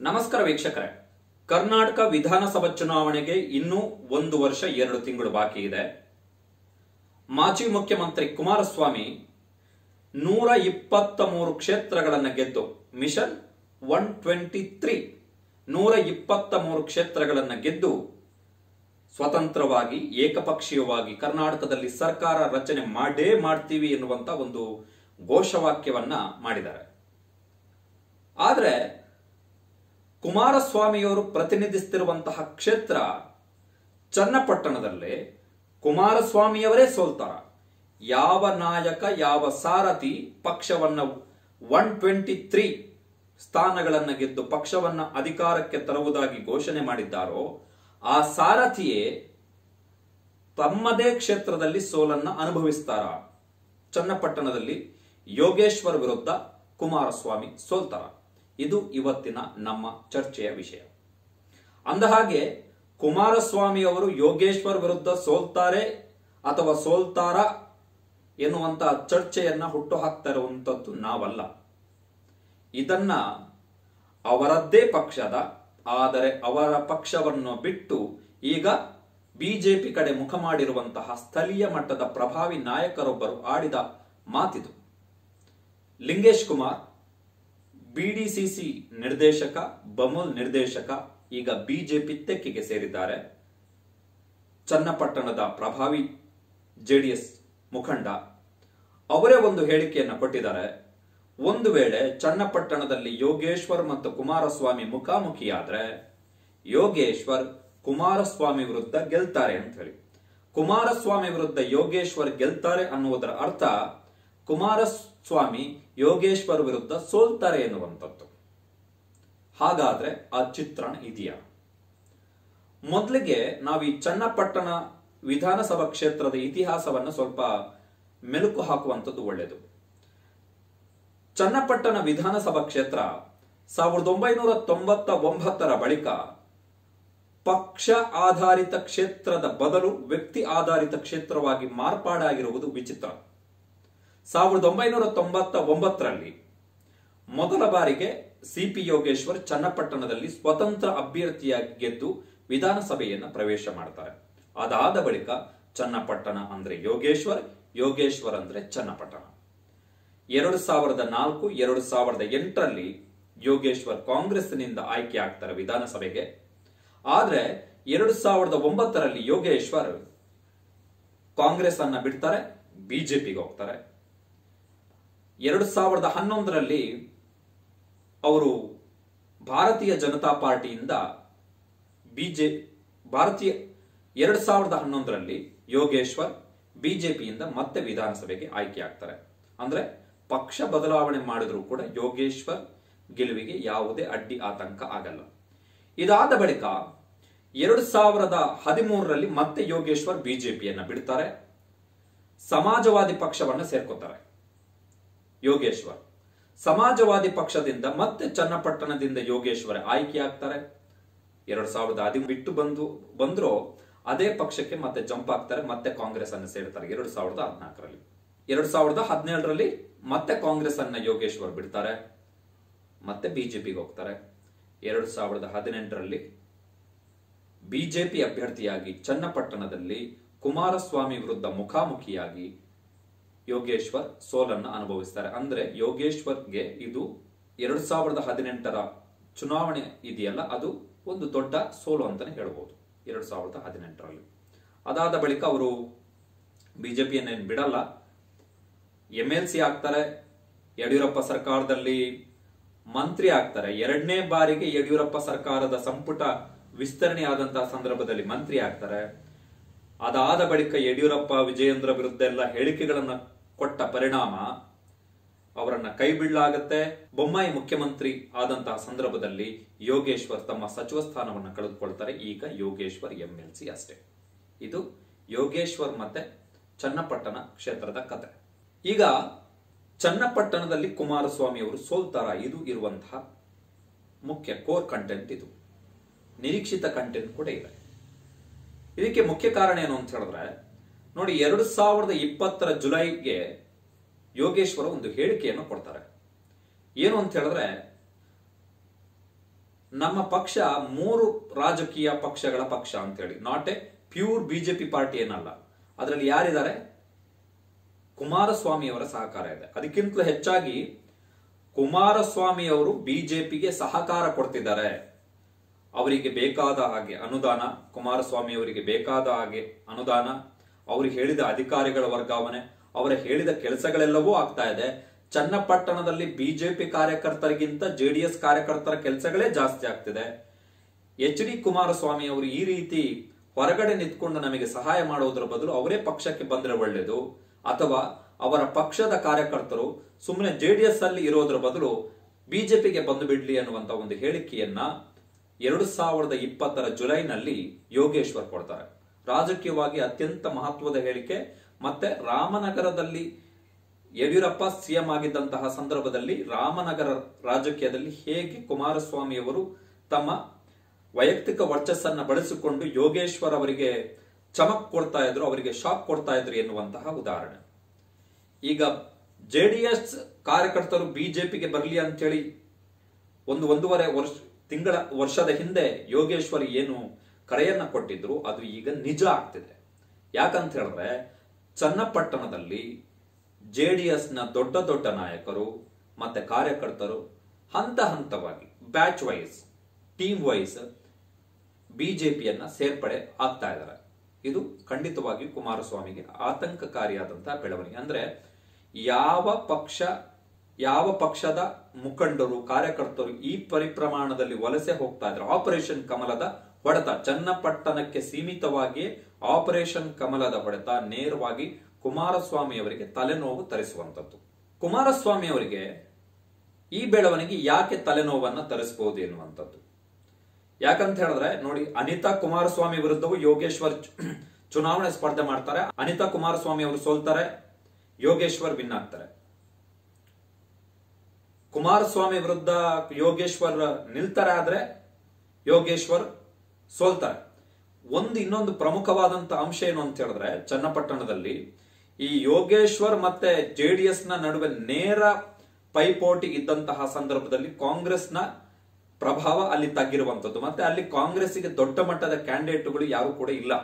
ನಮಸ್ಕಾರ ವೀಕ್ಷಕರೇ ಕರ್ನಾಟಕ ವಿಧಾನಸಭಾ ಚುನಾವಣೆಗೆ ಇನ್ನೂ ಒಂದು ವರ್ಷ ಎರಡು ತಿಂಗಳು ಬಾಕಿ ಇದೆ ಮಾಜಿ ಮುಖ್ಯಮಂತ್ರಿ ಕುಮಾರಸ್ವಾಮಿ ನೂರ ಇಪ್ಪತ್ತ ಮೂರು ಕ್ಷೇತ್ರಗಳನ್ನು ಗೆದ್ದು ಮಿಷನ್ ಒನ್ ಟ್ವೆಂಟಿ ತ್ರೀ ನೂರ ಇಪ್ಪತ್ತ ಮೂರು ಕ್ಷೇತ್ರಗಳನ್ನು ಗೆದ್ದು ಸ್ವತಂತ್ರವಾಗಿ ಏಕಪಕ್ಷೀಯವಾಗಿ ಕರ್ನಾಟಕದಲ್ಲಿ ಸರ್ಕಾರ ರಚನೆ ಮಾಡೇ ಮಾಡ್ತೀವಿ ಎನ್ನುವಂತ ಒಂದು ಘೋಷವಾಕ್ಯವನ್ನ ಮಾಡಿದ್ದಾರೆ ಆದರೆ ಕುಮಾರಸ್ವಾಮಿಯವರು ಪ್ರತಿನಿಧಿಸುತ್ತಿರುವಂತಹ ಕ್ಷೇತ್ರ ಚನ್ನಪಟ್ಟಣದಲ್ಲಿ ಕುಮಾರಸ್ವಾಮಿಯವರೇ ಸೋಲ್ತಾರ ಯಾವ ನಾಯಕ ಯಾವ ಸಾರಥಿ ಪಕ್ಷವನ್ನ ಒನ್ ಟ್ವೆಂಟಿ ತ್ರೀ ಸ್ಥಾನಗಳನ್ನು ಗೆದ್ದು ಪಕ್ಷವನ್ನ ಅಧಿಕಾರಕ್ಕೆ ತರುವುದಾಗಿ ಘೋಷಣೆ ಮಾಡಿದ್ದಾರೋ ಆ ಸಾರಥಿಯೇ ತಮ್ಮದೇ ಕ್ಷೇತ್ರದಲ್ಲಿ ಸೋಲನ್ನ ಅನುಭವಿಸ್ತಾರ ಚನ್ನಪಟ್ಟಣದಲ್ಲಿ ಯೋಗೇಶ್ವರ್ ವಿರುದ್ಧ ಕುಮಾರಸ್ವಾಮಿ ಸೋಲ್ತಾರ ಇದು ಇವತ್ತಿನ ನಮ್ಮ ಚರ್ಚೆಯ ವಿಷಯ ಅಂದಹಾಗೆ ಕುಮಾರಸ್ವಾಮಿ ಅವರು ಯೋಗೇಶ್ವರ್ ವಿರುದ್ಧ ಸೋಲ್ತಾರೆ ಅಥವಾ ಸೋಲ್ತಾರ ಎನ್ನುವಂತ ಚರ್ಚೆಯನ್ನ ಹುಟ್ಟು ಹಾಕ್ತಾ ಇರುವಂತದ್ದು ನಾವಲ್ಲ ಇದನ್ನ ಅವರದ್ದೇ ಪಕ್ಷದ ಆದರೆ ಅವರ ಪಕ್ಷವನ್ನು ಬಿಟ್ಟು ಈಗ ಬಿಜೆಪಿ ಕಡೆ ಮುಖ ಮಾಡಿರುವಂತಹ ಸ್ಥಳೀಯ ಮಟ್ಟದ ಪ್ರಭಾವಿ ನಾಯಕರೊಬ್ಬರು ಆಡಿದ ಮಾತಿದು ಲಿಂಗೇಶ್ ಕುಮಾರ್ ಬಿಡಿಸಿಸಿ ನಿರ್ದೇಶಕ ಬಮೂಲ್ ನಿರ್ದೇಶಕ ಈಗ ಬಿಜೆಪಿ ತೆಕ್ಕೆಗೆ ಸೇರಿದ್ದಾರೆ ಚನ್ನಪಟ್ಟಣದ ಪ್ರಭಾವಿ ಜೆಡಿಎಸ್ ಮುಖಂಡ ಅವರೇ ಒಂದು ಹೇಳಿಕೆಯನ್ನು ಕೊಟ್ಟಿದ್ದಾರೆ ಒಂದು ವೇಳೆ ಚನ್ನಪಟ್ಟಣದಲ್ಲಿ ಯೋಗೇಶ್ವರ್ ಮತ್ತು ಕುಮಾರಸ್ವಾಮಿ ಮುಖಾಮುಖಿಯಾದ್ರೆ ಯೋಗೇಶ್ವರ್ ಕುಮಾರಸ್ವಾಮಿ ವಿರುದ್ಧ ಗೆಲ್ತಾರೆ ಅಂತ ಹೇಳಿ ಕುಮಾರಸ್ವಾಮಿ ವಿರುದ್ಧ ಯೋಗೇಶ್ವರ್ ಗೆಲ್ತಾರೆ ಅನ್ನುವುದರ ಅರ್ಥ ಕುಮಾರಸ್ವಾಮಿ ಯೋಗೇಶ್ವರ್ ವಿರುದ್ಧ ಸೋಲ್ತಾರೆ ಎನ್ನುವಂಥದ್ದು ಹಾಗಾದ್ರೆ ಆ ಚಿತ್ರಣ ಇದೆಯಾ ಮೊದಲಿಗೆ ನಾವು ಈ ಚನ್ನಪಟ್ಟಣ ವಿಧಾನಸಭಾ ಕ್ಷೇತ್ರದ ಇತಿಹಾಸವನ್ನು ಸ್ವಲ್ಪ ಮೆಲುಕು ಹಾಕುವಂಥದ್ದು ಒಳ್ಳೆಯದು ಚನ್ನಪಟ್ಟಣ ವಿಧಾನಸಭಾ ಕ್ಷೇತ್ರ ಸಾವಿರದ ಒಂಬೈನೂರ ತೊಂಬತ್ತ ಒಂಬತ್ತರ ಬಳಿಕ ಪಕ್ಷ ಆಧಾರಿತ ಕ್ಷೇತ್ರದ ಬದಲು ವ್ಯಕ್ತಿ ಆಧಾರಿತ ಕ್ಷೇತ್ರವಾಗಿ ಮಾರ್ಪಾಡಾಗಿರುವುದು ವಿಚಿತ್ರ ಸಾವಿರದ ಒಂಬೈನೂರ ತೊಂಬತ್ತ ಒಂಬತ್ತರಲ್ಲಿ ಮೊದಲ ಬಾರಿಗೆ ಸಿಪಿ ಯೋಗೇಶ್ವರ್ ಚನ್ನಪಟ್ಟಣದಲ್ಲಿ ಸ್ವತಂತ್ರ ಅಭ್ಯರ್ಥಿಯಾಗಿ ಗೆದ್ದು ವಿಧಾನಸಭೆಯನ್ನ ಪ್ರವೇಶ ಮಾಡ್ತಾರೆ ಅದಾದ ಬಳಿಕ ಚನ್ನಪಟ್ಟಣ ಅಂದ್ರೆ ಯೋಗೇಶ್ವರ್ ಯೋಗೇಶ್ವರ್ ಅಂದ್ರೆ ಚನ್ನಪಟ್ಟಣ ಎರಡು ಸಾವಿರದ ನಾಲ್ಕು ಎರಡು ಸಾವಿರದ ಎಂಟರಲ್ಲಿ ಯೋಗೇಶ್ವರ್ ಕಾಂಗ್ರೆಸ್ನಿಂದ ಆಯ್ಕೆ ಆಗ್ತಾರೆ ವಿಧಾನಸಭೆಗೆ ಆದ್ರೆ ಎರಡು ಸಾವಿರದ ಒಂಬತ್ತರಲ್ಲಿ ಯೋಗೇಶ್ವರ್ ಕಾಂಗ್ರೆಸ್ ಅನ್ನ ಬಿಡ್ತಾರೆ ಬಿಜೆಪಿಗೆ ಹೋಗ್ತಾರೆ ಎರಡು ಸಾವಿರದ ಹನ್ನೊಂದರಲ್ಲಿ ಅವರು ಭಾರತೀಯ ಜನತಾ ಪಾರ್ಟಿಯಿಂದ ಬಿಜೆ ಭಾರತೀಯ ಎರಡು ಸಾವಿರದ ಹನ್ನೊಂದರಲ್ಲಿ ಯೋಗೇಶ್ವರ್ ಬಿಜೆಪಿಯಿಂದ ಮತ್ತೆ ವಿಧಾನಸಭೆಗೆ ಆಯ್ಕೆ ಆಗ್ತಾರೆ ಅಂದ್ರೆ ಪಕ್ಷ ಬದಲಾವಣೆ ಮಾಡಿದ್ರು ಕೂಡ ಯೋಗೇಶ್ವರ್ ಗೆಲುವಿಗೆ ಯಾವುದೇ ಅಡ್ಡಿ ಆತಂಕ ಆಗಲ್ಲ ಇದಾದ ಬಳಿಕ ಎರಡು ಸಾವಿರದ ಹದಿಮೂರರಲ್ಲಿ ಮತ್ತೆ ಯೋಗೇಶ್ವರ್ ಬಿಜೆಪಿಯನ್ನ ಬಿಡ್ತಾರೆ ಸಮಾಜವಾದಿ ಪಕ್ಷವನ್ನ ಸೇರ್ಕೋತಾರೆ ಯೋಗೇಶ್ವರ್ ಸಮಾಜವಾದಿ ಪಕ್ಷದಿಂದ ಮತ್ತೆ ಚನ್ನಪಟ್ಟಣದಿಂದ ಯೋಗೇಶ್ವರ ಆಯ್ಕೆ ಆಗ್ತಾರೆ ಎರಡ್ ಸಾವಿರದ ಹದಿ ಬಿಟ್ಟು ಬಂದು ಬಂದ್ರು ಅದೇ ಪಕ್ಷಕ್ಕೆ ಮತ್ತೆ ಜಂಪ್ ಆಗ್ತಾರೆ ಮತ್ತೆ ಕಾಂಗ್ರೆಸ್ ಅನ್ನು ಸೇರ್ತಾರೆ ಎರಡ್ ಸಾವಿರದ ಹದಿನಾಲ್ಕರಲ್ಲಿ ಎರಡ್ ಸಾವಿರದ ಹದಿನೇಳರಲ್ಲಿ ಮತ್ತೆ ಕಾಂಗ್ರೆಸ್ ಅನ್ನ ಯೋಗೇಶ್ವರ್ ಬಿಡ್ತಾರೆ ಮತ್ತೆ ಬಿಜೆಪಿಗೆ ಹೋಗ್ತಾರೆ ಎರಡ್ ಸಾವಿರದ ಹದಿನೆಂಟರಲ್ಲಿ ಬಿಜೆಪಿ ಅಭ್ಯರ್ಥಿಯಾಗಿ ಚನ್ನಪಟ್ಟಣದಲ್ಲಿ ಕುಮಾರಸ್ವಾಮಿ ವಿರುದ್ಧ ಮುಖಾಮುಖಿಯಾಗಿ ಯೋಗೇಶ್ವರ್ ಸೋಲನ್ನು ಅನುಭವಿಸ್ತಾರೆ ಅಂದ್ರೆ ಯೋಗೇಶ್ವರ್ಗೆ ಇದು ಎರಡ್ ಸಾವಿರದ ಹದಿನೆಂಟರ ಚುನಾವಣೆ ಇದೆಯಲ್ಲ ಅದು ಒಂದು ದೊಡ್ಡ ಸೋಲು ಅಂತಾನೆ ಹೇಳ್ಬೋದು ಎರಡ್ ಸಾವಿರದ ಹದಿನೆಂಟರಲ್ಲಿ ಅದಾದ ಬಳಿಕ ಅವರು ಬಿಜೆಪಿಯನ್ನೇನು ಬಿಡಲ್ಲ ಎಂ ಎಲ್ ಸಿ ಆಗ್ತಾರೆ ಯಡಿಯೂರಪ್ಪ ಸರ್ಕಾರದಲ್ಲಿ ಮಂತ್ರಿ ಆಗ್ತಾರೆ ಎರಡನೇ ಬಾರಿಗೆ ಯಡಿಯೂರಪ್ಪ ಸರ್ಕಾರದ ಸಂಪುಟ ವಿಸ್ತರಣೆ ಆದಂತಹ ಸಂದರ್ಭದಲ್ಲಿ ಮಂತ್ರಿ ಆಗ್ತಾರೆ ಅದಾದ ಬಳಿಕ ಯಡಿಯೂರಪ್ಪ ವಿಜಯೇಂದ್ರ ವಿರುದ್ಧ ಎಲ್ಲ ಹೇಳಿಕೆಗಳನ್ನ ಕೊಟ್ಟ ಪರಿಣಾಮ ಅವರನ್ನ ಕೈ ಬಿಡಲಾಗತ್ತೆ ಬೊಮ್ಮಾಯಿ ಮುಖ್ಯಮಂತ್ರಿ ಆದಂತಹ ಸಂದರ್ಭದಲ್ಲಿ ಯೋಗೇಶ್ವರ್ ತಮ್ಮ ಸಚಿವ ಸ್ಥಾನವನ್ನು ಕಳೆದುಕೊಳ್ತಾರೆ ಈಗ ಯೋಗೇಶ್ವರ್ ಎಂ ಎಲ್ ಸಿ ಅಷ್ಟೇ ಇದು ಯೋಗೇಶ್ವರ್ ಮತ್ತೆ ಚನ್ನಪಟ್ಟಣ ಕ್ಷೇತ್ರದ ಕತೆ ಈಗ ಚನ್ನಪಟ್ಟಣದಲ್ಲಿ ಕುಮಾರಸ್ವಾಮಿ ಅವರು ಸೋಲ್ತಾರ ಇದು ಇರುವಂತಹ ಮುಖ್ಯ ಕೋರ್ ಕಂಟೆಂಟ್ ಇದು ನಿರೀಕ್ಷಿತ ಕಂಟೆಂಟ್ ಕೂಡ ಇದೆ ಇದಕ್ಕೆ ಮುಖ್ಯ ಕಾರಣ ಏನು ಅಂತ ಹೇಳಿದ್ರೆ ನೋಡಿ ಎರಡು ಸಾವಿರದ ಇಪ್ಪತ್ತರ ಜುಲೈಗೆ ಯೋಗೇಶ್ವರ ಒಂದು ಹೇಳಿಕೆಯನ್ನು ಕೊಡ್ತಾರೆ ಏನು ಅಂತ ಹೇಳಿದ್ರೆ ನಮ್ಮ ಪಕ್ಷ ಮೂರು ರಾಜಕೀಯ ಪಕ್ಷಗಳ ಪಕ್ಷ ಅಂತೇಳಿ not a pure BJP party ಏನಲ್ಲ ಅದರಲ್ಲಿ ಯಾರಿದ್ದಾರೆ ಕುಮಾರಸ್ವಾಮಿ ಅವರ ಸಹಕಾರ ಇದೆ ಅದಕ್ಕಿಂತಲೂ ಹೆಚ್ಚಾಗಿ ಕುಮಾರಸ್ವಾಮಿ ಅವರು ಬಿಜೆಪಿಗೆ ಸಹಕಾರ ಕೊಡ್ತಿದ್ದಾರೆ ಅವರಿಗೆ ಬೇಕಾದ ಹಾಗೆ ಅನುದಾನ ಕುಮಾರಸ್ವಾಮಿ ಅವರಿಗೆ ಬೇಕಾದ ಹಾಗೆ ಅನುದಾನ ಅವ್ರಿಗೆ ಹೇಳಿದ ಅಧಿಕಾರಿಗಳ ವರ್ಗಾವಣೆ ಅವರ ಹೇಳಿದ ಕೆಲಸಗಳೆಲ್ಲವೂ ಆಗ್ತಾ ಇದೆ ಚನ್ನಪಟ್ಟಣದಲ್ಲಿ ಬಿಜೆಪಿ ಕಾರ್ಯಕರ್ತರಿಗಿಂತ ಜೆಡಿಎಸ್ ಕಾರ್ಯಕರ್ತರ ಕೆಲಸಗಳೇ ಜಾಸ್ತಿ ಆಗ್ತಿದೆ ಎಚ್ ಡಿ ಕುಮಾರಸ್ವಾಮಿ ಅವರು ಈ ರೀತಿ ಹೊರಗಡೆ ನಿಂತ್ಕೊಂಡು ನಮಗೆ ಸಹಾಯ ಮಾಡುವುದರ ಬದಲು ಅವರೇ ಪಕ್ಷಕ್ಕೆ ಬಂದ್ರೆ ಒಳ್ಳೆಯದು ಅಥವಾ ಅವರ ಪಕ್ಷದ ಕಾರ್ಯಕರ್ತರು ಸುಮ್ಮನೆ ಜೆಡಿಎಸ್ ಅಲ್ಲಿ ಇರೋದ್ರ ಬದಲು ಬಿಜೆಪಿಗೆ ಬಂದು ಬಿಡ್ಲಿ ಅನ್ನುವಂತ ಒಂದು ಹೇಳಿಕೆಯನ್ನ ಎರಡು ಸಾವಿರದ ಇಪ್ಪತ್ತರ ಜುಲೈನಲ್ಲಿ ಯೋಗೇಶ್ವರ್ ಕೊಡ್ತಾರೆ ರಾಜಕೀಯವಾಗಿ ಅತ್ಯಂತ ಮಹತ್ವದ ಹೇಳಿಕೆ ಮತ್ತೆ ರಾಮನಗರದಲ್ಲಿ ಯಡಿಯೂರಪ್ಪ ಸಿಎಂ ಆಗಿದ್ದಂತಹ ಸಂದರ್ಭದಲ್ಲಿ ರಾಮನಗರ ರಾಜಕೀಯದಲ್ಲಿ ಹೇಗೆ ಕುಮಾರಸ್ವಾಮಿ ಅವರು ತಮ್ಮ ವೈಯಕ್ತಿಕ ವರ್ಚಸ್ಸನ್ನ ಬಳಸಿಕೊಂಡು ಯೋಗೇಶ್ವರ್ ಅವರಿಗೆ ಚಮಕ್ ಕೊಡ್ತಾ ಇದ್ರು ಅವರಿಗೆ ಶಾಕ್ ಕೊಡ್ತಾ ಇದ್ರು ಎನ್ನುವಂತಹ ಉದಾಹರಣೆ ಈಗ ಜೆಡಿಎಸ್ ಕಾರ್ಯಕರ್ತರು ಬಿಜೆಪಿಗೆ ಬರಲಿ ಅಂತೇಳಿ ಒಂದು ಒಂದೂವರೆ ವರ್ಷ ತಿಂಗಳ ವರ್ಷದ ಹಿಂದೆ ಯೋಗೇಶ್ವರ್ ಏನು ಕರೆಯನ್ನ ಕೊಟ್ಟಿದ್ರು ಅದು ಈಗ ನಿಜ ಆಗ್ತಿದೆ ಯಾಕಂತ ಹೇಳಿದ್ರೆ ಚನ್ನಪಟ್ಟಣದಲ್ಲಿ ಜೆಡಿಎಸ್ ನ ದೊಡ್ಡ ದೊಡ್ಡ ನಾಯಕರು ಮತ್ತೆ ಕಾರ್ಯಕರ್ತರು ಹಂತ ಹಂತವಾಗಿ ಬ್ಯಾಚ್ ವೈಸ್ ಟೀಮ್ ವೈಸ್ ಬಿಜೆಪಿಯನ್ನ ಸೇರ್ಪಡೆ ಆಗ್ತಾ ಇದ್ದಾರೆ ಇದು ಖಂಡಿತವಾಗಿ ಕುಮಾರಸ್ವಾಮಿಗೆ ಆತಂಕಕಾರಿಯಾದಂತಹ ಬೆಳವಣಿಗೆ ಅಂದ್ರೆ ಯಾವ ಪಕ್ಷ ಯಾವ ಪಕ್ಷದ ಮುಖಂಡರು ಕಾರ್ಯಕರ್ತರು ಈ ಪರಿಪ್ರಮಾಣದಲ್ಲಿ ವಲಸೆ ಹೋಗ್ತಾ ಇದ್ರು ಆಪರೇಷನ್ ಕಮಲದ ಹೊಡೆತ ಚನ್ನಪಟ್ಟಣಕ್ಕೆ ಸೀಮಿತವಾಗಿ ಆಪರೇಷನ್ ಕಮಲದ ಹೊಡೆತ ನೇರವಾಗಿ ಕುಮಾರಸ್ವಾಮಿ ಅವರಿಗೆ ತಲೆನೋವು ತರಿಸುವಂತದ್ದು ಕುಮಾರಸ್ವಾಮಿ ಅವರಿಗೆ ಈ ಬೆಳವಣಿಗೆ ಯಾಕೆ ತಲೆನೋವನ್ನ ತರಿಸಬಹುದು ಎನ್ನುವಂಥದ್ದು ಯಾಕಂತ ಹೇಳಿದ್ರೆ ನೋಡಿ ಅನಿತಾ ಕುಮಾರಸ್ವಾಮಿ ವಿರುದ್ಧವೂ ಯೋಗೇಶ್ವರ್ ಚು- ಚುನಾವಣೆ ಸ್ಪರ್ಧೆ ಮಾಡ್ತಾರೆ ಅನಿತಾ ಕುಮಾರಸ್ವಾಮಿ ಅವರು ಸೋಲ್ತಾರೆ ಯೋಗೇಶ್ವರ್ ವಿನ್ ಆಗ್ತಾರೆ ಕುಮಾರಸ್ವಾಮಿ ವಿರುದ್ಧ ಯೋಗೇಶ್ವರ್ ನಿಲ್ತಾರೆ ಆದ್ರೆ ಯೋಗೇಶ್ವರ್ ಸೋಲ್ತಾರೆ ಒಂದು ಇನ್ನೊಂದು ಪ್ರಮುಖವಾದಂತ ಅಂಶ ಏನು ಅಂತ ಹೇಳಿದ್ರೆ ಚನ್ನಪಟ್ಟಣದಲ್ಲಿ ಈ ಯೋಗೇಶ್ವರ್ ಮತ್ತೆ ಜೆಡಿಎಸ್ ನ ನಡುವೆ ನೇರ ಪೈಪೋಟಿ ಇದ್ದಂತಹ ಸಂದರ್ಭದಲ್ಲಿ ಕಾಂಗ್ರೆಸ್ನ ಪ್ರಭಾವ ಅಲ್ಲಿ ತಗ್ಗಿರುವಂತದ್ದು ಮತ್ತೆ ಅಲ್ಲಿ ಕಾಂಗ್ರೆಸ್ಸಿಗೆ ದೊಡ್ಡ ಮಟ್ಟದ ಕ್ಯಾಂಡಿಡೇಟ್ಗಳು ಯಾರು ಕೂಡ ಇಲ್ಲ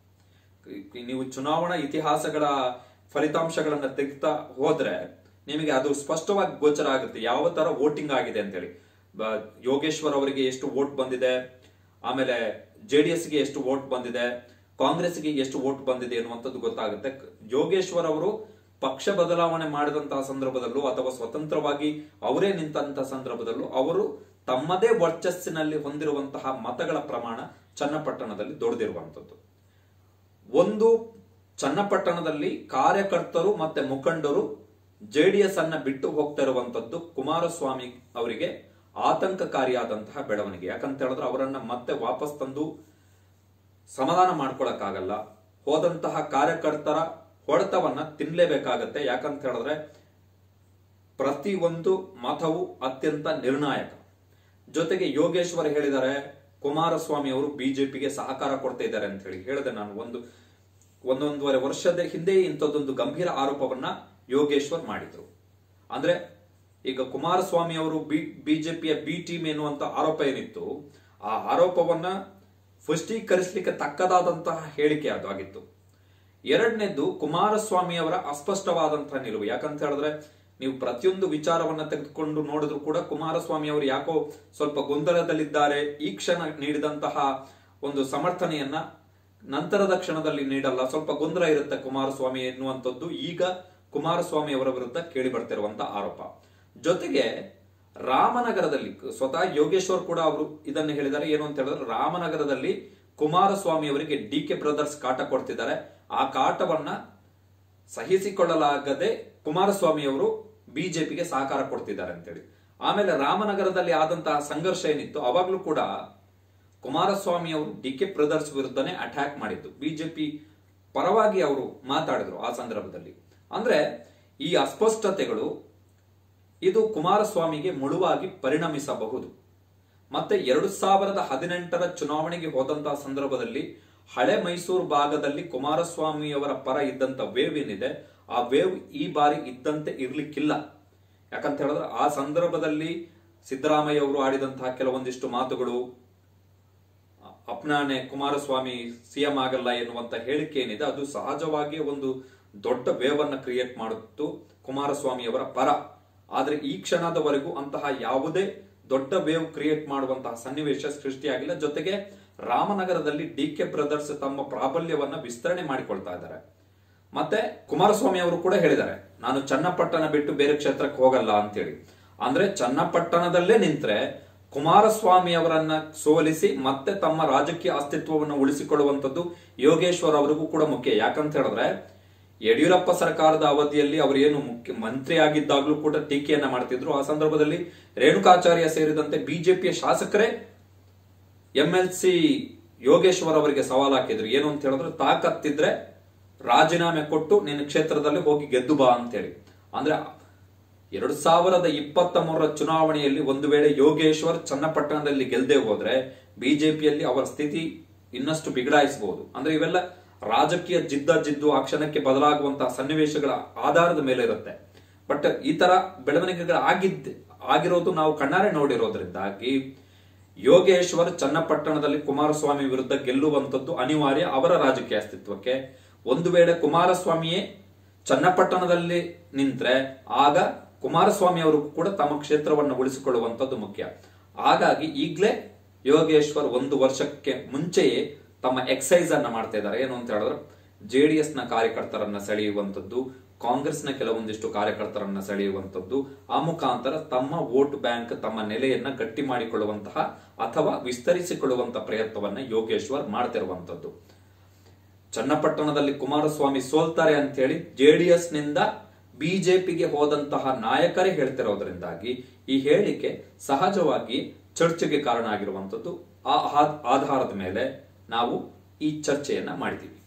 ನೀವು ಚುನಾವಣಾ ಇತಿಹಾಸಗಳ ಫಲಿತಾಂಶಗಳನ್ನ ತೆಗಿತಾ ಹೋದ್ರೆ ನಿಮಗೆ ಅದು ಸ್ಪಷ್ಟವಾಗಿ ಗೋಚರ ಆಗುತ್ತೆ ಯಾವ ತರ ವೋಟಿಂಗ್ ಆಗಿದೆ ಅಂತೇಳಿ ಬ- ಯೋಗೇಶ್ವರ್ ಅವರಿಗೆ ಎಷ್ಟು ವೋಟ್ ಬಂದಿದೆ ಆಮೇಲೆ ಜೆಡಿಎಸ್ ಗೆ ಎಷ್ಟು ವೋಟ್ ಬಂದಿದೆ ಕಾಂಗ್ರೆಸ್ಗೆ ಎಷ್ಟು ವೋಟ್ ಬಂದಿದೆ ಎನ್ನುವಂಥದ್ದು ಗೊತ್ತಾಗುತ್ತೆ ಯೋಗೇಶ್ವರ್ ಅವರು ಪಕ್ಷ ಬದಲಾವಣೆ ಮಾಡಿದಂತಹ ಸಂದರ್ಭದಲ್ಲೂ ಅಥವಾ ಸ್ವತಂತ್ರವಾಗಿ ಅವರೇ ನಿಂತಹ ಸಂದರ್ಭದಲ್ಲೂ ಅವರು ತಮ್ಮದೇ ವರ್ಚಸ್ಸಿನಲ್ಲಿ ಹೊಂದಿರುವಂತಹ ಮತಗಳ ಪ್ರಮಾಣ ಚನ್ನಪಟ್ಟಣದಲ್ಲಿ ದೊಡ್ಡದಿರುವಂತದ್ದು ಒಂದು ಚನ್ನಪಟ್ಟಣದಲ್ಲಿ ಕಾರ್ಯಕರ್ತರು ಮತ್ತೆ ಮುಖಂಡರು ಜೆಡಿಎಸ್ ಅನ್ನ ಬಿಟ್ಟು ಹೋಗ್ತಾ ಇರುವಂತದ್ದು ಕುಮಾರಸ್ವಾಮಿ ಅವರಿಗೆ ಆತಂಕಕಾರಿಯಾದಂತಹ ಬೆಳವಣಿಗೆ ಯಾಕಂತ ಹೇಳಿದ್ರೆ ಅವರನ್ನ ಮತ್ತೆ ವಾಪಸ್ ತಂದು ಸಮಾಧಾನ ಮಾಡ್ಕೊಳಕ್ಕಾಗಲ್ಲ ಹೋದಂತಹ ಕಾರ್ಯಕರ್ತರ ಹೊಡೆತವನ್ನ ತಿನ್ಲೇಬೇಕಾಗತ್ತೆ ಯಾಕಂತ ಹೇಳಿದ್ರೆ ಪ್ರತಿ ಒಂದು ಮತವು ಅತ್ಯಂತ ನಿರ್ಣಾಯಕ ಜೊತೆಗೆ ಯೋಗೇಶ್ವರ್ ಹೇಳಿದ್ದಾರೆ ಕುಮಾರಸ್ವಾಮಿ ಅವರು ಬಿಜೆಪಿಗೆ ಸಹಕಾರ ಕೊಡ್ತಾ ಇದ್ದಾರೆ ಅಂತ ಹೇಳಿ ಹೇಳಿದೆ ನಾನು ಒಂದು ಒಂದೊಂದೂವರೆ ವರ್ಷದ ಹಿಂದೆ ಇಂಥದ್ದೊಂದು ಗಂಭೀರ ಆರೋಪವನ್ನ ಯೋಗೇಶ್ವರ್ ಮಾಡಿದ್ರು ಅಂದ್ರೆ ಈಗ ಕುಮಾರಸ್ವಾಮಿ ಅವರು ಬಿ ಬಿಜೆಪಿಯ ಬಿ ಟೀಮ್ ಎನ್ನುವಂತ ಆರೋಪ ಏನಿತ್ತು ಆ ಆರೋಪವನ್ನ ಪುಷ್ಟೀಕರಿಸಲಿಕ್ಕೆ ತಕ್ಕದಾದಂತಹ ಹೇಳಿಕೆ ಅದು ಆಗಿತ್ತು ಎರಡನೇದ್ದು ಕುಮಾರಸ್ವಾಮಿ ಅವರ ಅಸ್ಪಷ್ಟವಾದಂತಹ ನಿಲುವು ಯಾಕಂತ ಹೇಳಿದ್ರೆ ನೀವು ಪ್ರತಿಯೊಂದು ವಿಚಾರವನ್ನ ತೆಗೆದುಕೊಂಡು ನೋಡಿದ್ರು ಕೂಡ ಕುಮಾರಸ್ವಾಮಿ ಅವರು ಯಾಕೋ ಸ್ವಲ್ಪ ಗೊಂದಲದಲ್ಲಿದ್ದಾರೆ ಈ ಕ್ಷಣ ನೀಡಿದಂತಹ ಒಂದು ಸಮರ್ಥನೆಯನ್ನ ನಂತರದ ಕ್ಷಣದಲ್ಲಿ ನೀಡಲ್ಲ ಸ್ವಲ್ಪ ಗೊಂದಲ ಇರುತ್ತೆ ಕುಮಾರಸ್ವಾಮಿ ಎನ್ನುವಂಥದ್ದು ಈಗ ಕುಮಾರಸ್ವಾಮಿ ಅವರ ವಿರುದ್ಧ ಕೇಳಿ ಬರ್ತಿರುವಂತಹ ಆರೋಪ ಜೊತೆಗೆ ರಾಮನಗರದಲ್ಲಿ ಸ್ವತಃ ಯೋಗೇಶ್ವರ್ ಕೂಡ ಅವರು ಇದನ್ನು ಹೇಳಿದ್ದಾರೆ ಏನು ಅಂತ ಹೇಳಿದ್ರೆ ರಾಮನಗರದಲ್ಲಿ ಕುಮಾರಸ್ವಾಮಿ ಅವರಿಗೆ ಡಿ ಕೆ ಬ್ರದರ್ಸ್ ಕಾಟ ಕೊಡ್ತಿದ್ದಾರೆ ಆ ಕಾಟವನ್ನ ಸಹಿಸಿಕೊಳ್ಳಲಾಗದೆ ಕುಮಾರಸ್ವಾಮಿ ಅವರು ಬಿಜೆಪಿಗೆ ಸಹಕಾರ ಕೊಡ್ತಿದ್ದಾರೆ ಅಂತೇಳಿ ಆಮೇಲೆ ರಾಮನಗರದಲ್ಲಿ ಆದಂತಹ ಸಂಘರ್ಷ ಏನಿತ್ತು ಅವಾಗ್ಲೂ ಕೂಡ ಕುಮಾರಸ್ವಾಮಿ ಅವರು ಡಿ ಕೆ ಬ್ರದರ್ಸ್ ವಿರುದ್ಧನೇ ಅಟ್ಯಾಕ್ ಮಾಡಿದ್ದು ಬಿಜೆಪಿ ಪರವಾಗಿ ಅವರು ಮಾತಾಡಿದ್ರು ಆ ಸಂದರ್ಭದಲ್ಲಿ ಅಂದ್ರೆ ಈ ಅಸ್ಪಷ್ಟತೆಗಳು ಇದು ಕುಮಾರಸ್ವಾಮಿಗೆ ಮುಳುವಾಗಿ ಪರಿಣಮಿಸಬಹುದು ಮತ್ತೆ ಎರಡು ಸಾವಿರದ ಹದಿನೆಂಟರ ಚುನಾವಣೆಗೆ ಹೋದಂತಹ ಸಂದರ್ಭದಲ್ಲಿ ಹಳೆ ಮೈಸೂರು ಭಾಗದಲ್ಲಿ ಕುಮಾರಸ್ವಾಮಿಯವರ ಪರ ಇದ್ದಂತ ವೇವ್ ಏನಿದೆ ಆ ವೇವ್ ಈ ಬಾರಿ ಇದ್ದಂತೆ ಇರ್ಲಿಕ್ಕಿಲ್ಲ ಯಾಕಂತ ಹೇಳಿದ್ರೆ ಆ ಸಂದರ್ಭದಲ್ಲಿ ಸಿದ್ದರಾಮಯ್ಯ ಅವರು ಆಡಿದಂತಹ ಕೆಲವೊಂದಿಷ್ಟು ಮಾತುಗಳು ಅಪ್ನಾನೆ ಕುಮಾರಸ್ವಾಮಿ ಸಿಎಂ ಆಗಲ್ಲ ಎನ್ನುವಂತ ಹೇಳಿಕೆ ಏನಿದೆ ಅದು ಸಹಜವಾಗಿ ಒಂದು ದೊಡ್ಡ ವೇವನ್ನ ಕ್ರಿಯೇಟ್ ಮಾಡುತ್ತು ಕುಮಾರಸ್ವಾಮಿ ಅವರ ಪರ ಆದ್ರೆ ಈ ಕ್ಷಣದವರೆಗೂ ಅಂತಹ ಯಾವುದೇ ದೊಡ್ಡ ವೇವ್ ಕ್ರಿಯೇಟ್ ಮಾಡುವಂತಹ ಸನ್ನಿವೇಶ ಸೃಷ್ಟಿಯಾಗಿಲ್ಲ ಜೊತೆಗೆ ರಾಮನಗರದಲ್ಲಿ ಡಿ ಕೆ ಬ್ರದರ್ಸ್ ತಮ್ಮ ಪ್ರಾಬಲ್ಯವನ್ನ ವಿಸ್ತರಣೆ ಮಾಡಿಕೊಳ್ತಾ ಇದ್ದಾರೆ ಮತ್ತೆ ಕುಮಾರಸ್ವಾಮಿ ಅವರು ಕೂಡ ಹೇಳಿದ್ದಾರೆ ನಾನು ಚನ್ನಪಟ್ಟಣ ಬಿಟ್ಟು ಬೇರೆ ಕ್ಷೇತ್ರಕ್ಕೆ ಹೋಗಲ್ಲ ಅಂತೇಳಿ ಅಂದ್ರೆ ಚನ್ನಪಟ್ಟಣದಲ್ಲೇ ನಿಂತ್ರೆ ಕುಮಾರಸ್ವಾಮಿ ಅವರನ್ನ ಸೋಲಿಸಿ ಮತ್ತೆ ತಮ್ಮ ರಾಜಕೀಯ ಅಸ್ತಿತ್ವವನ್ನು ಉಳಿಸಿಕೊಳ್ಳುವಂತದ್ದು ಯೋಗೇಶ್ವರ್ ಅವರಿಗೂ ಕೂಡ ಮುಖ್ಯ ಯಾಕಂತ ಹೇಳಿದ್ರೆ ಯಡಿಯೂರಪ್ಪ ಸರ್ಕಾರದ ಅವಧಿಯಲ್ಲಿ ಅವರು ಏನು ಮುಖ್ಯ ಮಂತ್ರಿ ಆಗಿದ್ದಾಗಲೂ ಕೂಡ ಟೀಕೆಯನ್ನ ಮಾಡ್ತಿದ್ರು ಆ ಸಂದರ್ಭದಲ್ಲಿ ರೇಣುಕಾಚಾರ್ಯ ಸೇರಿದಂತೆ ಬಿಜೆಪಿಯ ಶಾಸಕರೇ ಎಂ ಎಲ್ ಸಿ ಯೋಗೇಶ್ವರ್ ಅವರಿಗೆ ಸವಾಲ್ ಹಾಕಿದ್ರು ಏನು ಅಂತ ಹೇಳಿದ್ರೆ ತಾಕತ್ತಿದ್ರೆ ರಾಜೀನಾಮೆ ಕೊಟ್ಟು ನಿನ್ನ ಕ್ಷೇತ್ರದಲ್ಲಿ ಹೋಗಿ ಗೆದ್ದು ಬಾ ಅಂತೇಳಿ ಅಂದ್ರೆ ಎರಡು ಸಾವಿರದ ಇಪ್ಪತ್ತ ಮೂರರ ಚುನಾವಣೆಯಲ್ಲಿ ಒಂದು ವೇಳೆ ಯೋಗೇಶ್ವರ್ ಚನ್ನಪಟ್ಟಣದಲ್ಲಿ ಗೆಲ್ಲದೆ ಹೋದ್ರೆ ಬಿಜೆಪಿಯಲ್ಲಿ ಅವರ ಸ್ಥಿತಿ ಇನ್ನಷ್ಟು ಬಿಗಡಾಯಿಸಬಹುದು ಅಂದ್ರೆ ಇವೆಲ್ಲ ರಾಜಕೀಯ ಜಿದ್ದ ಜಿದ್ದು ಆ ಕ್ಷಣಕ್ಕೆ ಬದಲಾಗುವಂತಹ ಸನ್ನಿವೇಶಗಳ ಆಧಾರದ ಮೇಲೆ ಇರುತ್ತೆ ಬಟ್ ಈ ತರ ಬೆಳವಣಿಗೆಗಳು ಆಗಿದ್ದ ಆಗಿರೋದು ನಾವು ಕಣ್ಣಾರೆ ನೋಡಿರೋದ್ರಿಂದಾಗಿ ಯೋಗೇಶ್ವರ್ ಚನ್ನಪಟ್ಟಣದಲ್ಲಿ ಕುಮಾರಸ್ವಾಮಿ ವಿರುದ್ಧ ಗೆಲ್ಲುವಂತದ್ದು ಅನಿವಾರ್ಯ ಅವರ ರಾಜಕೀಯ ಅಸ್ತಿತ್ವಕ್ಕೆ ಒಂದು ವೇಳೆ ಕುಮಾರಸ್ವಾಮಿಯೇ ಚನ್ನಪಟ್ಟಣದಲ್ಲಿ ನಿಂತ್ರೆ ಆಗ ಕುಮಾರಸ್ವಾಮಿ ಅವರು ಕೂಡ ತಮ್ಮ ಕ್ಷೇತ್ರವನ್ನು ಉಳಿಸಿಕೊಳ್ಳುವಂತದ್ದು ಮುಖ್ಯ ಹಾಗಾಗಿ ಈಗಲೇ ಯೋಗೇಶ್ವರ್ ಒಂದು ವರ್ಷಕ್ಕೆ ಮುಂಚೆಯೇ ತಮ್ಮ ಎಕ್ಸೈಸ್ ಅನ್ನ ಮಾಡ್ತಾ ಇದ್ದಾರೆ ಏನು ಅಂತ ಹೇಳಿದ್ರೆ ಜೆಡಿಎಸ್ ನ ಕಾರ್ಯಕರ್ತರನ್ನ ಸೆಳೆಯುವಂತದ್ದು ಕಾಂಗ್ರೆಸ್ನ ಕೆಲವೊಂದಿಷ್ಟು ಕಾರ್ಯಕರ್ತರನ್ನ ಸೆಳೆಯುವಂತದ್ದು ಆ ಮುಖಾಂತರ ತಮ್ಮ ವೋಟ್ ಬ್ಯಾಂಕ್ ತಮ್ಮ ನೆಲೆಯನ್ನ ಗಟ್ಟಿ ಮಾಡಿಕೊಳ್ಳುವಂತಹ ಅಥವಾ ವಿಸ್ತರಿಸಿಕೊಳ್ಳುವಂತಹ ಪ್ರಯತ್ನವನ್ನ ಯೋಗೇಶ್ವರ್ ಮಾಡ್ತಿರುವಂತದ್ದು ಚನ್ನಪಟ್ಟಣದಲ್ಲಿ ಕುಮಾರಸ್ವಾಮಿ ಸೋಲ್ತಾರೆ ಅಂತ ಹೇಳಿ ಜೆಡಿಎಸ್ ನಿಂದ ಬಿಜೆಪಿಗೆ ಹೋದಂತಹ ನಾಯಕರೇ ಹೇಳ್ತಿರೋದ್ರಿಂದಾಗಿ ಈ ಹೇಳಿಕೆ ಸಹಜವಾಗಿ ಚರ್ಚೆಗೆ ಕಾರಣ ಆಗಿರುವಂತದ್ದು ಆ ಆಧಾರದ ಮೇಲೆ ನಾವು ಈ ಚರ್ಚೆಯನ್ನ ಮಾಡಿದ್ದೀವಿ